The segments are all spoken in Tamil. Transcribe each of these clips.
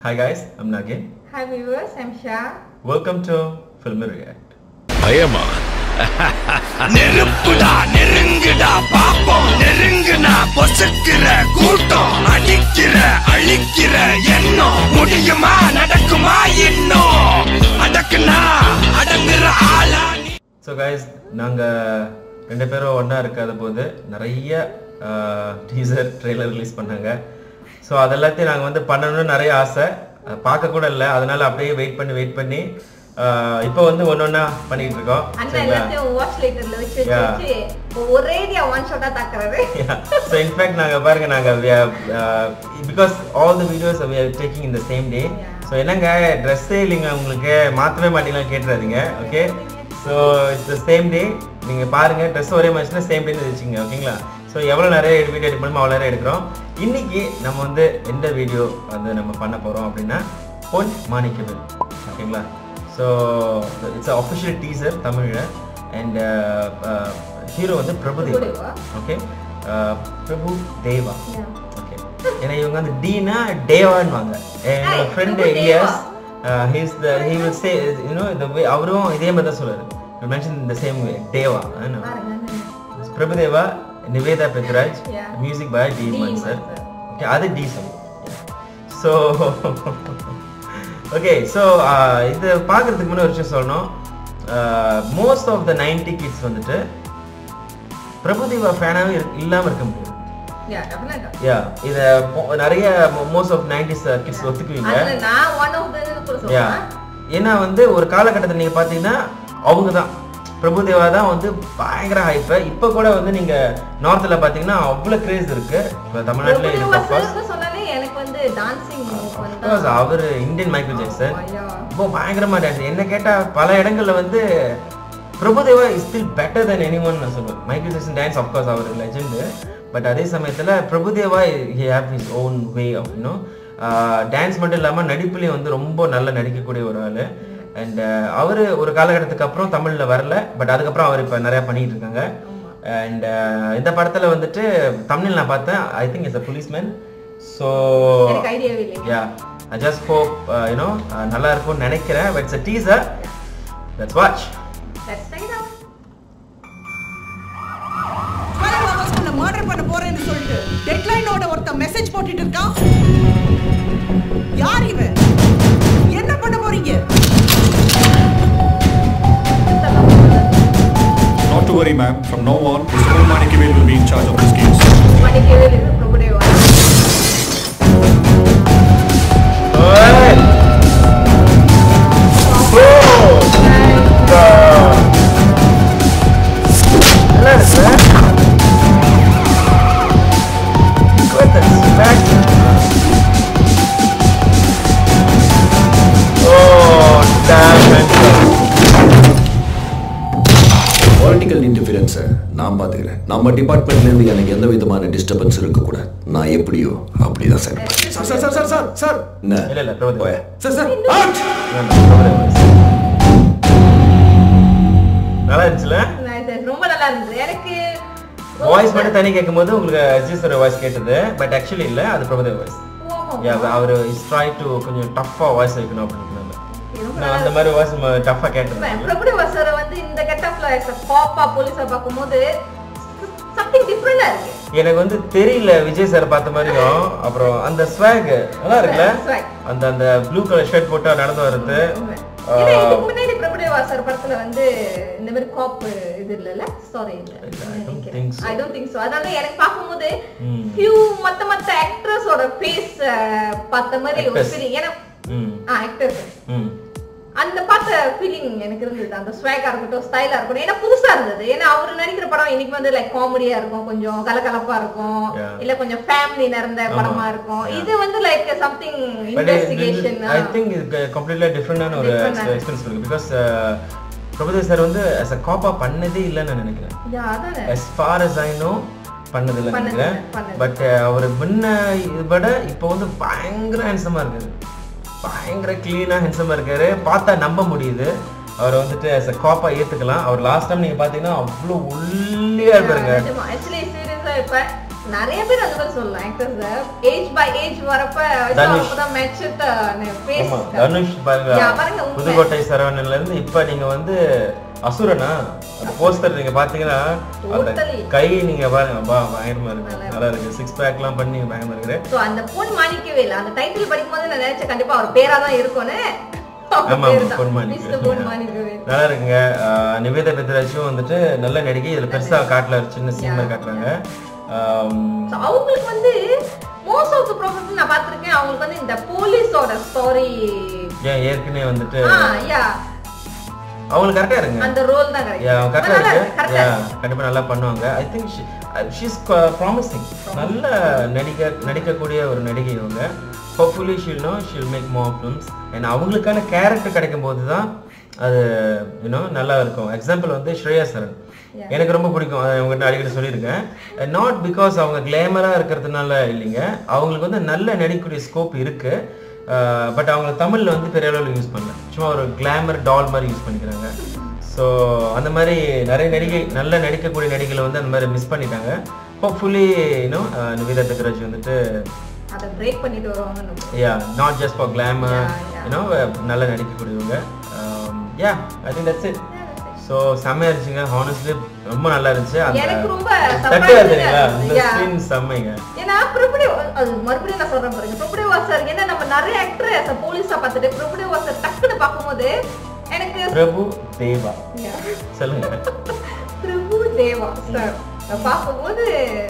Hi guys, I'm Nagin. Hi viewers, I'm Shah. Welcome to Film React. பயமா நெருப்புடா நெருங்குடா பாப்போம் நெருங்குனா பொசுக்கிற கூட்டம் அடிக்கிற அழிக்கிற எண்ணம் முடியுமா நடக்குமா இன்னும் அடக்குனா அடங்குற ஆளா நீ ஸோ கைஸ் நாங்கள் ரெண்டு பேரும் ஒன்றா இருக்காத போது நிறைய டீசர் ட்ரெய்லர் ரிலீஸ் பண்ணாங்க ஸோ அதெல்லாத்தையும் நாங்கள் வந்து பண்ணணும்னு நிறைய ஆசை அதை பார்க்க கூட இல்லை அதனால அப்படியே வெயிட் பண்ணி வெயிட் பண்ணி இப்போ வந்து ஒன்று ஒன்றா பண்ணிட்டு இருக்கோம் அண்ணா சரிங்களா எல்லாத்தையும் வாட்ச் லைட்டர்ல வச்சு வச்சு Yeah. வச்சு ஒரேடியா ஒன் ஷாட்டா தாக்குறாரு ஸோ இன்ஃபேக்ட் நாங்கள் பாருங்க நாங்கள் because all the videos we are taking in the same day Yeah. So என்னங்க ட்ரெஸ்ஸே இல்லைங்க உங்களுக்கு மாற்றவே மாட்டீங்களா கேட்டுறாதீங்க okay so it's the same day நீங்கள் பாருங்கள் ட்ரெஸ் ஒரே மாதிரினா சேம் டேன்னு வச்சுங்க ஓகேங்களா ஸோ எவ்வளோ நிறைய வீடியோ எடிட் பண்ணுமோ அவ்வளோ நிறைய எடுக்கிறோம் இன்னைக்கு நம்ம வந்து எந்த வீடியோ வந்து நம்ம பண்ண போகிறோம் அப்படின்னா பொன் மாணிக்கவில் ஓகேங்களா ஸோ இட்ஸ் அஃபிஷியல் டீசர் தமிழில் அண்ட் ஹீரோ வந்து Prabhu Deva Prabhu Deva. Okay Prabhu Deva Yeah. Okay ஏன்னா இவங்க வந்து டீனா டேவான்னு வாங்க என்னோட Hey, friend Prabhu Ilyas he's the he will say you know இந்த வே அவரும் இதே மாதிரி தான் சொல்லுவாரு யூ மென்ஷன் இந்த சேம் வே டேவா பாருங்க அண்ணா. Prabhu Deva Nivetha Pethuraj Yeah. Music by D D மன் சார் மன்சர். ஓகே அது D sir so okay so இது பார்க்கறதுக்கு முன்னாடி ஒரு விஷயம் சொல்லணும் most of the ninety kids வந்துட்டு பிரபுதேவா ஃபேனாகவே இல்லாமல் இருக்க முடியாது Yeah, definitely. யா இத மோ- நிறைய மோஸ்ட் ஆஃப் நைன்டிஸ் கிட்ஸ் ஒத்துக்குவீங்க அதுல நான் one of them னு கூட யா சொல்றேன். ஏன்னா வந்து ஒரு காலகட்டத்தில் நீங்க பாத்தீங்கன்னா அவங்க தான் பிரபுதேவா தான் வந்து பயங்கர ஹைப்ப இப்போ கூட வந்து நீங்க நார்த்ல பாத்தீங்கன்னா அவ்வளவு கிரேஸ் இருக்கு இப்போ தமிழ்நாட்டுல இருக்கு பிரபுதேவா அஃப்கோர்ஸ் sir னு சொன்னாலே எனக்கு வந்து dancing movement அஃப்கோர்ஸ் தான். அவர் Indian Michael Jackson Oh, yeah. ரொம்ப பயங்கரமா டான்ஸ் என்ன கேட்டா பல இடங்கள்ல வந்து Prabhu Deva is still better then any one நான் சொல்லுவேன் மைக்கேல் ஜாக்சன் டான்ஸ் அஃப்கோர்ஸ் அவர் லெஜெண்ட் பட் அதே சமயத்துல Prabhu Deva he have his own way of you know dance மட்டும் இல்லாம நடிப்புலயும் வந்து ரொம்ப நல்லா நடிக்கக்கூடிய ஒரு ஆளு அண்ட் அவர் ஒரு காலகட்டத்துக்கு அப்புறம் தமிழ்ல வரல பட் அதுக்கப்புறம் அவர் இப்ப நிறைய பண்ணிட்டு இருக்காங்க அண்ட் இந்த படத்துல வந்துட்டு தமிழ் நான் பார்த்தேன் I think is a policeman so எனக்கு ஐடியாவே இல்லைங்க yeah I just hope you know நல்லா இருக்கும்னு நினைக்கிறேன் but it's teaser let's watch Let's try it out. Twelve hours உன்னை மர்டர் பண்ண போறேன்னு சொல்லிட்டு டெட்லைனோட ஒருத்தன் மெசேஜ் போட்டுட்டு இருக்கான் யார் இவன் என்ன பண்ண போறீங்க Not to worry, ma'am. From now on, Mr. Paul Manikivil will be in charge of this case. மணிக்கவே இல்லை பிரபுதேவா. நல்லா இருக்கு What the smack? Oh, damn it. Political இன்டிஃபரன்ஸை நான் பார்த்துக்கிறேன் நம்ம டிபார்ட்மெண்ட்லேருந்து எனக்கு எந்த விதமான டிஸ்டர்பன்ஸ் இருக்கக்கூடாது நான் எப்படியோ அப்படிதான் sir Sir, sir, sir, sir, sir, sir. இல்ல, என்ன இல்ல, பிரபுதேவா. போய Sir, sir. Out! நல்லா இருந்துச்சுல Nice, nice. ரொம்ப நல்லா இருந்தது எனக்கு வாய்ஸ் மட்டும் தனி கேட்கும்போது உங்களுக்கு அஜிஸோட வாய்ஸ் கேட்டது பட் ஆக்சுவலி இல்ல அது பிரபுதேவ வாய்ஸ் யா அவர் இஸ் ட்ரை டு கொஞ்சம் டஃப்பா வாய்ஸ் வைக்கணும் அப்படின்னு ரொம்ப நான் அந்த மாதிரி வாய்ஸ் நம்ம டஃப்பா இப்ப கேட்டது பிரபுதேவா சார் வந்து இந்த கெட்டப்ல பாப்பா போலீஸா பார்க்கும்போது சம்திங் டிஃப்ரெண்டா இருக்கு எனக்கு வந்து தெரியல விஜய் சார் பார்த்த மாதிரியும் அப்புறம் அந்த ஸ்வாக் நல்லா இருக்குல்ல Swag. அந்த அந்த ப்ளூ கலர் ஷர்ட் போட்டு நடந்து வர்றது உண்மை. ஆ, ஏன்னா இதுக்கு முன்னாடி பிரபுதேவா சார் படத்துல வந்து இந்த மாதிரி காப் இது இல்லல சாரி இல்ல இல்ல, I don't think so. I don't think so அதனால எனக்கு பாக்கும்போது ம். ஃபியூ மத்த மத்த ஆக்ட்ரஸோட ஃபேஸ் பார்த்த மாதிரி ஒரு Actors. ஃபீலிங் ஏன்னா ம் ஆ ஆக்டர்ஸ் ம் அந்த பார்த்த ஃபீலிங் எனக்கு இருந்தது அந்த ஸ்வாகா இருக்கட்டும் ஸ்டைலா இருக்கட்டும் ஏன்னா புதுசா இருந்தது ஏன்னா அவர் நடிக்கிற படம் இன்னைக்கு வந்து லைக் காமெடியா இருக்கும் கொஞ்சம் கலகலப்பா இருக்கும் Yeah. இல்ல கொஞ்சம் ஃபேமிலி நிறைந்த ஆமா. படமா இருக்கும் Yeah. இது வந்து like something but investigation I think இது கம்ப்ளீட்லி டிஃப்ரெண்டான ஒரு Different ஆன. எக்ஸ்பீரியன்ஸ் இருக்கு பிகாஸ் பிரபுதேவ் சார் வந்து as a காப்பா பண்ணதே இல்லைன்னு நான் நினைக்கிறேன் அதானே as far as I know பண்ணது இல்லை பண்ணது நினைக்கிறேன் இல்ல, பண்ணது. பட் அவர் முன்ன இது விட இப்போ வந்து பயங்கர ஹேண்ட்ஸமா இருக்காரு பயங்கர கிளீனா ஹேண்ட்ஸமா இருக்காரு பார்த்தா நம்ப முடியுது அவர் வந்துட்டு as a காப்பா ஏத்துக்கலாம் அவர் லாஸ்ட் டைம் நீங்க பாத்தீங்கன்னா அவ்வளவு ஒல்லியா இருப்பாருங்க ஆக்சுவலி சீரியஸா இப்ப நிறைய பேர் அந்த மாதிரி சொல்லலாம் ஆக்டர்ஸ் ஏஜ் பை ஏஜ் வரப்ப தனுஷ். அப்பதான் மேட்ச் ஃபேஸ் ஆமா தனுஷ் பாருங்க Yeah, பாருங்க, உண்மை. புதுக்கோட்டை சரவணன்ல இருந்து இப்ப நீங்க வந்து அசுரனா அந்த போஸ்டர் நீங்க பாத்தீங்கன்னா அந்த Totally. கை நீங்க பாருங்க பா பயங்கரமா இருக்கு நல்லா நல்லா இருக்கு சிக்ஸ் பேக் எல்லாம் பண்ணி பயங்கரமா இருக்கு சோ அந்த பொன் மாணிக்கவே இல்ல அந்த டைட்டில் படிக்கும் போது நான் நினைச்சேன் கண்டிப்பா அவர் பேரா தான் இருக்கும்னு அவர் ஆமா பேரு தான். பொன் Mr. பொன் மாணிக்கம் மாணிக்கவே நல்லா இருக்குங்க ஆஹ் நிவேதா பெத்ராஜும் வந்துட்டு நல்ல நடிகை இதுல பெருசா காட்டல ஒரு சின்ன சீன் மாதிரி காட்டுறாங்க ஆம், So, அவங்களுக்கு வந்து மோஸ்ட் ஆஃப் த ப்ராப்ளம் நான் பார்த்திருக்கேன் அவங்களுக்கு வந்து இந்த போலீஸோட ஸ்டோரி ஏன் ஏற்கனவே வந்துட்டு யா அவங்களுக்கு கரெக்டா இருங்க அந்த ரோல் தான் யா கரெக்ட் கரெக்டா நல்லா இருக்கு கரெக்டா யா கண்டிப்பா நல்லா பண்ணுவாங்க ஐ திங்க் ஷீஸ் ப்ராமிசிங் நல்ல நடிக்க நடிக்கக்கூடிய ஒரு நடிகை இவங்க hopefully she'll no she'll make more films and அவங்களுக்கான கேரக்டர் கிடைக்கும் போது தான் அது யூனோ நல்லா இருக்கும் எக்ஸாம்பிள் வந்து ஸ்ரேயா சரண் எனக்கு ரொம்ப பிடிக்கும் அதை உங்ககிட்ட அடிக்கடி சொல்லியிருக்கேன் நாட் பிகாஸ் அவங்க கிளாமராக இருக்கிறதுனால இல்லைங்க அவங்களுக்கு வந்து நல்ல நடிக்கக்கூடிய ஸ்கோப் இருக்கு பட் அவங்க தமிழ்ல வந்து பெரிய அளவில் யூஸ் பண்ணல சும்மா ஒரு கிளாமர் டால் மாதிரி யூஸ் பண்ணிக்கிறாங்க ஸோ அந்த மாதிரி நிறைய நடிகை நல்ல நடிக்கக்கூடிய நடிகைகளை வந்து அந்த மாதிரி மிஸ் பண்ணிட்டாங்க ஹோப்ஃபுல்லி இன்னும் நிவேதா தக்கராஜ் வந்துட்டு அதை பிரேக் பண்ணிட்டு வருவாங்கன்னு yeah not just for glamour Yeah, yeah. You know நல்லா நடிக்கக்கூடியவங்க yeah I think that's it so செம்மையா இருந்துச்சுங்க ஹானஸ்ட்லி ரொம்ப நல்லா இருந்துச்சு அந்த எனக்கு ரொம்ப தட்டு surprising-ஆ தெரியுங்களா இந்த இருந்துச்சு. Yeah. சீன் செம்மைங்க ஏன்னா பிரபுடே அது மறுபடியும் நான் சொல்றேன் பாருங்க பிரபுடே வாசர் ஏன்னா நம்ம நிறைய ஆக்டர் போலீஸா பார்த்துட்டு பிரபுடே வாசர் டக்குன்னு பார்க்கும்போது எனக்கு பிரபு தேவா Yeah. சொல்லுங்க பிரபு தேவா சார் பார்க்கும்போது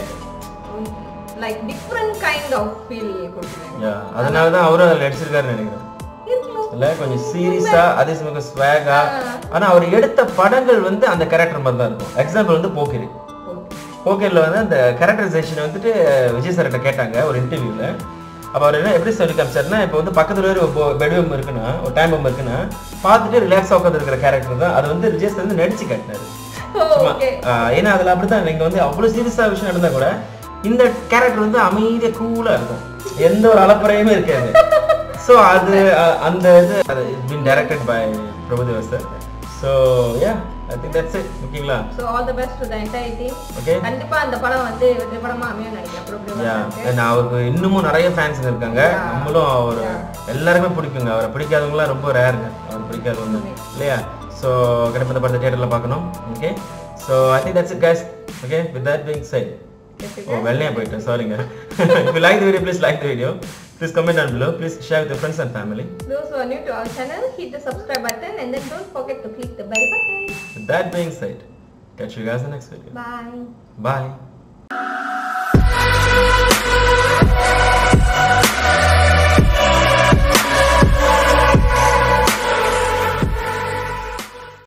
like different kind of feel கொடுக்குறேன் யா அதனால தான் அவரும் அதில் நடிச்சிருக்காருன்னு நினைக்கிறேன் இல்ல கொஞ்சம் சீரியஸா அதே சமயம் ஸ்வாகா ஆனா அவர் எடுத்த படங்கள் வந்து அந்த கேரக்டர் மாதிரி தான் இருக்கும் எக்ஸாம்பிள் வந்து போக்கிரி போக்கர்ல வந்து அந்த கேரக்டரைசேஷன் வந்துட்டு விஜய் சார்கிட்ட கேட்டாங்க ஒரு இன்டர்வியூல அப்ப அவர் என்ன எப்படி சொல்லி காமிச்சாருன்னா இப்போ வந்து பக்கத்துல ஒரு பெட்ரூம் இருக்குன்னா ஒரு டைம் பம் இருக்குன்னா பார்த்துட்டு ரிலாக்ஸா உட்காந்து இருக்கிற கேரக்டர் தான் அது வந்து விஜய் சார் வந்து நடிச்சு காட்டினாரு சும்மா ஓகே ஆஹ் ஏன்னா அதுல அப்படித்தான் நீங்க வந்து அவ்வளவு சீரியஸா விஷயம் நடந்தா கூட இந்த கேரக்டர் வந்து அமைதியா கூலா இருக்கும் எந்த ஒரு அலப்பறையுமே இருக்காது சோ அது அஹ், அந்த இது it's been directed by Prabhu Deva sir so yeah I think that's it ஓகேங்களா so all the best to the entire team Okay. கண்டிப்பா அந்த படம் வந்து வெற்றி படமா அமையும் நினைக்கிறேன் பிரபு யா நான் அவருக்கு இன்னமும் நிறைய ஃபேன்ஸ் இருக்காங்க Yeah. நம்மளும் அவர் Yeah. எல்லாருமே பிடிக்குங்க அவரை பிடிக்காதவங்களாம் ரொம்ப ரேருங்க அவர் பிடிக்காதவங்க இல்லையா ஸோ கண்டிப்பாக இந்த படத்தை தியேட்டரில் பார்க்கணும் okay so I think that's it guys okay with that being said ஓ வெள்ளையா போயிட்டேன் சாரிங்க if you like the video please like the video please comment down below please share with your friends and family Those who are new to our channel, hit the subscribe button and then don't forget to click the bell button. with that being said catch you guys in the next video Bye. bye